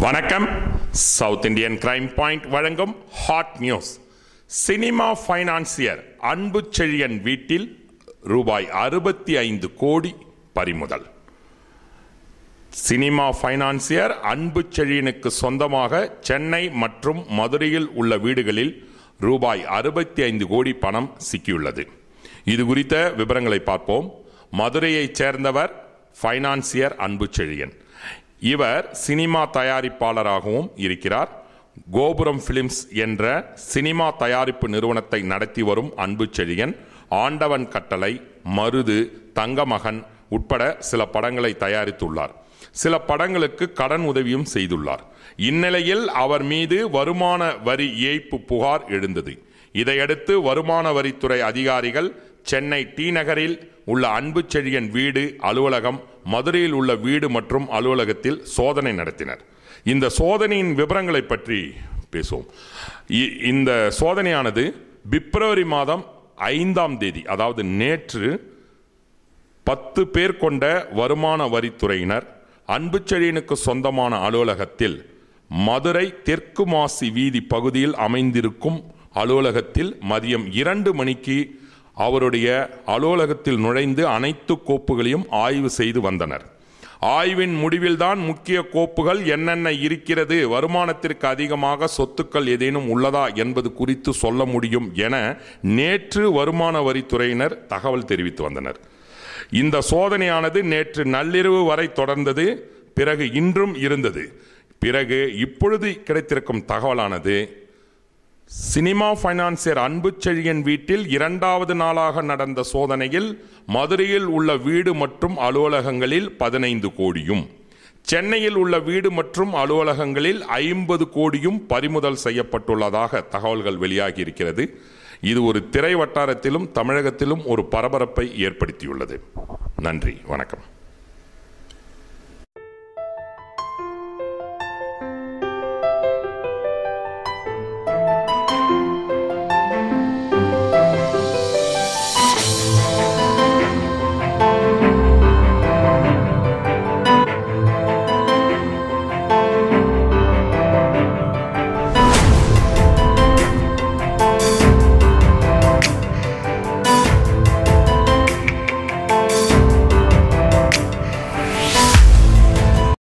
வணக்கம் south Indian crime point வழங்கும் hot news cinema financier Anbu Chezhiyan வீட்டில் ரூபாய் அறுபத்தி ஐந்து கோடி பறிமுதல் சினிமா ஃபைனான்சியர் அன்பு செழியனுக்கு சொந்தமாக சென்னை மற்றும் மதுரையில் உள்ள வீடுகளில் ரூபாய் அறுபத்தி ஐந்து கோடி பணம் சிக்கியுள்ளது இது குறித்த விவரங்களை பார்ப்போம் மதுரையைச் சேர்ந்தவர் ஃபைனான்சியர் அன்பு செழியன் இவர் சினிமா தயாரிப்பாளராகவும் இருக்கிறார் கோபுரம் பிலிம்ஸ் என்ற சினிமா தயாரிப்பு நிறுவனத்தை நடத்தி வரும் அன்பு செழியன் ஆண்டவன் கட்டளை மருது தங்கமகன் உட்பட சில படங்களை தயாரித்துள்ளார் சில படங்களுக்கு கடன் உதவியும் செய்துள்ளார் இந்நிலையில் அவர் மீது வருமான வரி ஏய்ப்பு புகார் எழுந்தது இதையடுத்து வருமான வரித்துறை அதிகாரிகள் சென்னை டி நகரில் உள்ள அன்பு செழியன் வீடு அலுவலகம் மதுரையில் உள்ள வீடு மற்றும் அலுவலகத்தில் சோதனை நடத்தினர் இந்த சோதனையின் விவரங்களை பற்றி பேசுவோம் இ- இந்த சோதனையானது பிப்ரவரி மாதம் ஐந்தாம் தேதி அதாவது நேற்று பத்து பேர் கொண்ட வருமான வரித்துறையினர் அன்புச்செழியனுக்கு சொந்தமான அலுவலகத்தில் மதுரை தெற்கு மாசி வீதி பகுதியில் அமைந்திருக்கும் அலுவலகத்தில் மதியம் இரண்டு மணிக்கு அவருடைய அலுவலகத்தில் நுழைந்து அனைத்து கோப்புகளையும் ஆய்வு செய்து வந்தனர் ஆய்வின் முடிவில்தான் முக்கிய கோப்புகள் என்னென்ன இருக்கிறது வருமானத்திற்கு அதிகமாக சொத்துக்கள் ஏதேனும் உள்ளதா என்பது குறித்து சொல்ல முடியும் என நேற்று வருமான வரித்துறையினர் தகவல் தெரிவித்து வந்தனர் இந்த சோதனையானது நேற்று நள்ளிரவு வரை தொடர்ந்தது பிறகு இன்றும் இருந்தது பிறகு இப்பொழுது கிடைத்திருக்கும் தகவலானது சினிமா ஃபைனான்சியர் அன்பு செழியன் வீட்டில் இரண்டாவது நாளாக நடந்த சோதனையில் மதுரையில் உள்ள வீடு மற்றும் அலுவலகங்களில் பதினைந்து கோடியும் சென்னையில் உள்ள வீடு மற்றும் அலுவலகங்களில் ஐம்பது கோடியும் பறிமுதல் செய்யப்பட்டுள்ளதாக தகவல்கள் வெளியாகி இருக்கிறது இது ஒரு திரை வட்டாரத்திலும் தமிழகத்திலும் ஒரு பரபரப்பை ஏற்படுத்தியுள்ளது நன்றி வணக்கம்